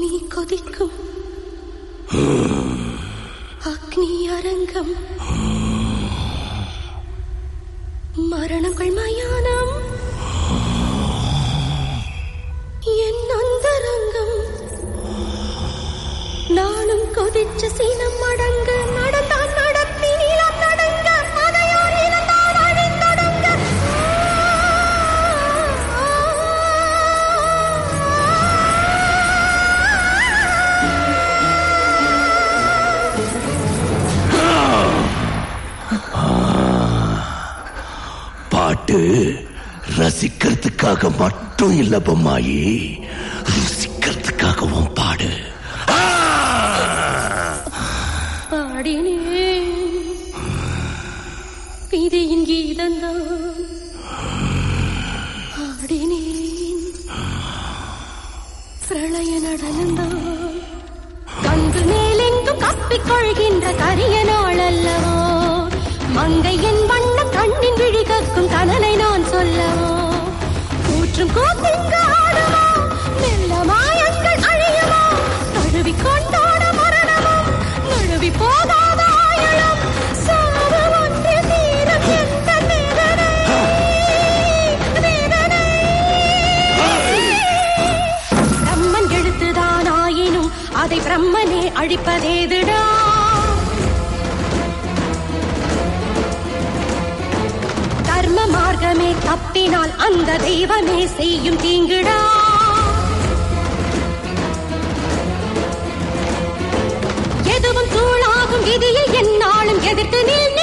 பூமி கொதிக்கும் அக்னி அரங்கம் மரணங்கள் மயானம் என் அந்தரங்கம் நானும் கொதிச்ச சீனம் அடங்க நடந்தான் நடத்தி நீளம் நடங்க அதையோர் இழந்தான் அழிந்தொடுங்க பாட்டு ரசிக்கிறதுக்காக மட்டும் இல்ல பொம்மாயி ருசிக்கிறதுக்காகவும் பாடு ஆ! பாடினேன் விதியின் கீதந்தான் ஆடினேன் பிரளய நடனந்தான் கங்கு மேலெங்கும் கப்பிக்கொள்கின்ற கரிய நாள் அல்லவோ மங்கையின் வண்ண கண்ணின் விழி கக்கும் கனலை நான் சொல்லவோ கூற்றும் கூத்திங்கு ஆடுமோ மெல்ல மாயங்கள் அழியுமோ தழுவி கொண்டாட மரணமும் நழுவி போகாத ஆயுளும் சாவு ஒன்றில் தீரும் எந்த வேதனை வேதனை பிரம்மன் எழுத்துதான் ஆயினும் அதை பிரம்மனே அழிப்பதேதுடா தர்ம மார்க்கமே தப்பினால் அந்த தெய்வமே செய்யும் தீங்குடா எதுவும் தூளாகும் விதியை என்னாலும் எதிர்த்து நில்